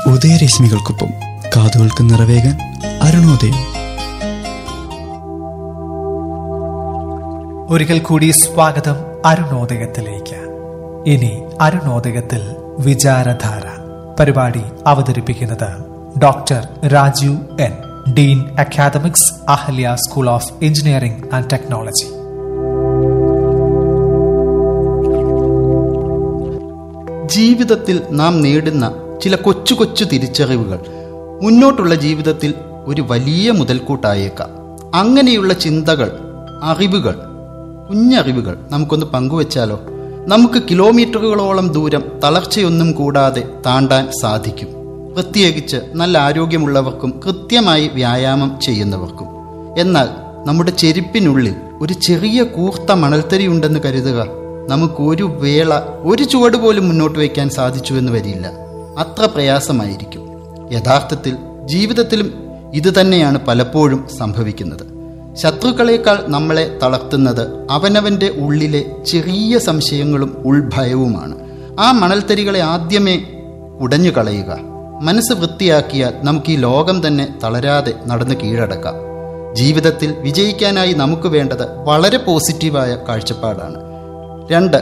ഉദയരശ്മികൾക്കൊപ്പം കാതുകൾക്ക് നിറവേകാൻ അരുണോദയം ഒരിക്കൽ കൂടി സ്വാഗതം അരുണോദയത്തിലേക്ക് ഇനി അരുണോദയത്തിൽ വിചാരധാര പരിപാടി അവതരിപ്പിക്കുന്നത് doctor Rajeev N dean academics Ahalia school of engineering and technology ജീവിതത്തിൽ നാം നേടുന്ന ചില കൊച്ചു കൊച്ചു തിരിച്ചറിവുകൾ മുന്നോട്ടുള്ള ജീവിതത്തിൽ ഒരു വലിയ മുതൽക്കൂട്ടായേക്കാം അങ്ങനെയുള്ള ചിന്തകൾ അറിവുകൾ കുഞ്ഞറിവുകൾ നമുക്കൊന്ന് പങ്കുവച്ചാലോ നമുക്ക് കിലോമീറ്ററുകളോളം ദൂരം തളർച്ചയൊന്നും കൂടാതെ താണ്ടാൻ സാധിക്കും പ്രത്യേകിച്ച് നല്ല ആരോഗ്യമുള്ളവർക്കും കൃത്യമായി വ്യായാമം ചെയ്യുന്നവർക്കും എന്നാൽ നമ്മുടെ ചെരുപ്പിനുള്ളിൽ ഒരു ചെറിയ കൂർത്ത മണൽത്തരി ഉണ്ടെന്ന് കരുതുക നമുക്ക് ഒരു വേള ഒരു ചുവട് പോലും മുന്നോട്ട് വയ്ക്കാൻ സാധിച്ചു എന്ന് വരില്ല അത്ര പ്രയാസമായിരിക്കും യഥാർത്ഥത്തിൽ ജീവിതത്തിലും ഇത് തന്നെയാണ് പലപ്പോഴും സംഭവിക്കുന്നത് ശത്രുക്കളേക്കാൾ നമ്മളെ തളർത്തുന്നത് അവനവന്റെ ഉള്ളിലെ ചെറിയ സംശയങ്ങളും ഉൾഭയവുമാണ് ആ മണൽത്തരികളെ ആദ്യമേ ഉടഞ്ഞു കളയുക മനസ്സ് വൃത്തിയാക്കിയാൽ നമുക്ക് ഈ ലോകം തന്നെ തളരാതെ നടന്ന് കീഴടക്കാം ജീവിതത്തിൽ വിജയിക്കാനായി നമുക്ക് വേണ്ടത് വളരെ പോസിറ്റീവായ കാഴ്ചപ്പാടാണ് രണ്ട്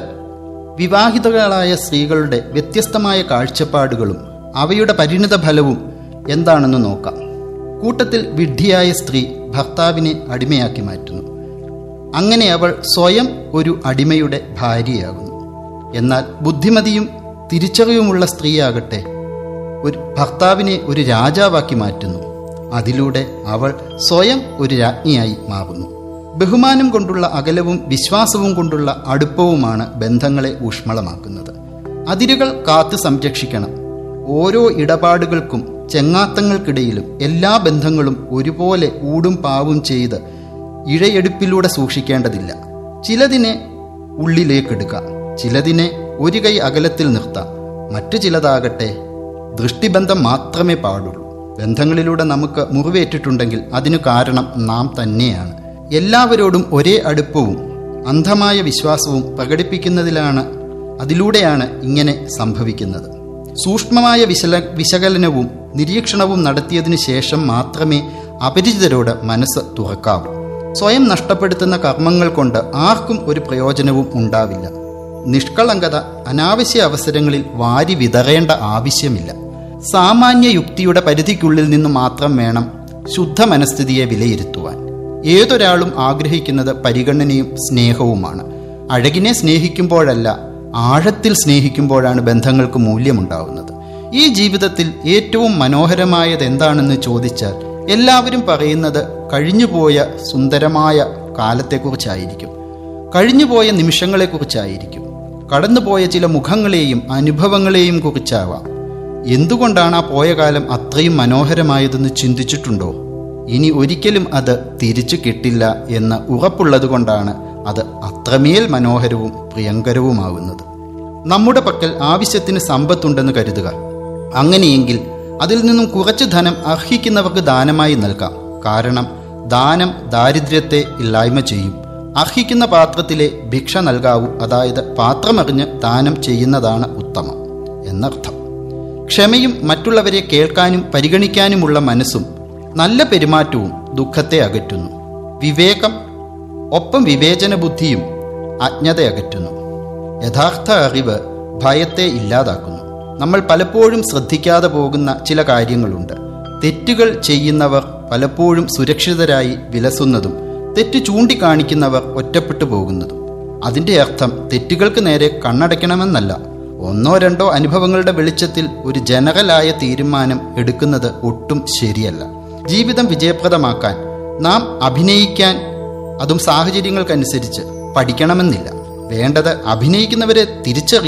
വിവാഹിതകളായ സ്ത്രീകളുടെ വ്യത്യസ്തമായ കാഴ്ചപ്പാടുകളും അവയുടെ പരിണിത ഫലവും എന്താണെന്ന് നോക്കാം കൂട്ടത്തിൽ വിഡ്ഢിയായ സ്ത്രീ ഭർത്താവിനെ അടിമയാക്കി മാറ്റുന്നു അങ്ങനെ അവൾ സ്വയം ഒരു അടിമയുടെ ഭാര്യയാകുന്നു എന്നാൽ ബുദ്ധിമതിയും തിരിച്ചറിവുമുള്ള സ്ത്രീയാകട്ടെ ഒരു ഭർത്താവിനെ ഒരു രാജാവാക്കി മാറ്റുന്നു അതിലൂടെ അവൾ സ്വയം ഒരു രാജ്ഞിയായി മാറുന്നു ബഹുമാനം കൊണ്ടുള്ള അകലവും വിശ്വാസവും കൊണ്ടുള്ള അടുപ്പവുമാണ് ബന്ധങ്ങളെ ഊഷ്മളമാക്കുന്നത് അതിരുകൾ കാത്തു സംരക്ഷിക്കണം ഓരോ ഇടപാടുകൾക്കും ചെങ്ങാത്തങ്ങൾക്കിടയിലും എല്ലാ ബന്ധങ്ങളും ഒരുപോലെ ഊടും പാവും ചെയ്ത് ഇഴയെടുപ്പിലൂടെ സൂക്ഷിക്കേണ്ടതില്ല ചിലതിനെ ഉള്ളിലേക്കെടുക്കാം ചിലതിനെ ഒരു കൈ അകലത്തിൽ നിർത്താം മറ്റു ചിലതാകട്ടെ ദൃഷ്ടിബന്ധം മാത്രമേ പാടുള്ളൂ ബന്ധങ്ങളിലൂടെ നമുക്ക് മുറിവേറ്റിട്ടുണ്ടെങ്കിൽ അതിനു കാരണം നാം തന്നെയാണ് എല്ലാവരോടും ഒരേ അടുപ്പവും അന്ധമായ വിശ്വാസവും പ്രകടിപ്പിക്കുന്നതിലാണ് അതിലൂടെയാണ് ഇങ്ങനെ സംഭവിക്കുന്നത് സൂക്ഷ്മമായ വിശല വിശകലനവും നിരീക്ഷണവും നടത്തിയതിനു ശേഷം മാത്രമേ അപരിചിതരോട് മനസ്സ് തുറക്കാവൂ സ്വയം നഷ്ടപ്പെടുത്തുന്ന കർമ്മങ്ങൾ കൊണ്ട് ആർക്കും ഒരു പ്രയോജനവും ഉണ്ടാവില്ല നിഷ്കളങ്കത അനാവശ്യ അവസരങ്ങളിൽ വാരി വിതറേണ്ട ആവശ്യമില്ല സാമാന്യ യുക്തിയുടെ പരിധിക്കുള്ളിൽ നിന്ന് മാത്രം വേണം ശുദ്ധ മനസ്ഥിതിയെ വിലയിരുത്തുവാൻ ഏതൊരാളും ആഗ്രഹിക്കുന്നത് പരിഗണനയും സ്നേഹവുമാണ് അഴകിനെ സ്നേഹിക്കുമ്പോഴല്ല ആഴത്തിൽ സ്നേഹിക്കുമ്പോഴാണ് ബന്ധങ്ങൾക്ക് മൂല്യമുണ്ടാവുന്നത് ഈ ജീവിതത്തിൽ ഏറ്റവും മനോഹരമായത് എന്താണെന്ന് ചോദിച്ചാൽ എല്ലാവരും പറയുന്നത് കഴിഞ്ഞുപോയ സുന്ദരമായ കാലത്തെക്കുറിച്ചായിരിക്കും കഴിഞ്ഞുപോയ നിമിഷങ്ങളെക്കുറിച്ചായിരിക്കും കടന്നുപോയ ചില മുഖങ്ങളെയും അനുഭവങ്ങളെയും കുറിച്ചാവാം എന്തുകൊണ്ടാണ് ആ പോയ കാലം അത്രയും മനോഹരമായതെന്ന് ചിന്തിച്ചിട്ടുണ്ടോ ഇനി ഒരിക്കലും അത് തിരിച്ചു കിട്ടില്ല എന്ന് ഉറപ്പുള്ളതുകൊണ്ടാണ് അത് അത്രമേൽ മനോഹരവും പ്രിയങ്കരവുമാകുന്നത് നമ്മുടെ പക്കൽ ആവശ്യത്തിന് സമ്പത്തുണ്ടെന്ന് കരുതുക അങ്ങനെയെങ്കിൽ അതിൽ നിന്നും കുറച്ച് ധനം അർഹിക്കുന്നവർക്ക് ദാനമായി നൽകാം കാരണം ദാനം ദാരിദ്ര്യത്തെ ഇല്ലായ്മ ചെയ്യും അർഹിക്കുന്ന പാത്രത്തിലെ ഭിക്ഷ നൽകാവൂ അതായത് പാത്രമറിഞ്ഞ് ദാനം ചെയ്യുന്നതാണ് ഉത്തമം എന്നർത്ഥം ക്ഷമയും മറ്റുള്ളവരെ കേൾക്കാനും പരിഗണിക്കാനുമുള്ള മനസ്സും നല്ല പെരുമാറ്റവും ദുഃഖത്തെ അകറ്റുന്നു വിവേകം ഒപ്പം വിവേചന ബുദ്ധിയും അജ്ഞത അകറ്റുന്നു യഥാർത്ഥ അറിവ് ഭയത്തെ ഇല്ലാതാക്കുന്നു നമ്മൾ പലപ്പോഴും ശ്രദ്ധിക്കാതെ പോകുന്ന ചില കാര്യങ്ങളുണ്ട് തെറ്റുകൾ ചെയ്യുന്നവർ പലപ്പോഴും സുരക്ഷിതരായി വിലസുന്നതും തെറ്റ് ചൂണ്ടിക്കാണിക്കുന്നവർ ഒറ്റപ്പെട്ടു പോകുന്നതും അതിൻ്റെ അർത്ഥം തെറ്റുകൾക്ക് നേരെ കണ്ണടയ്ക്കണമെന്നല്ല ഒന്നോ രണ്ടോ അനുഭവങ്ങളുടെ വെളിച്ചത്തിൽ ഒരു ജനറലായ തീരുമാനം എടുക്കുന്നത് ഒട്ടും ശരിയല്ല ജീവിതം വിജയപ്രദമാക്കാൻ നാം അഭിനയിക്കാൻ അതും സാഹചര്യങ്ങൾക്കനുസരിച്ച് പഠിക്കണമെന്നില്ല വേണ്ടത് അഭിനയിക്കുന്നവരെ തിരിച്ചറി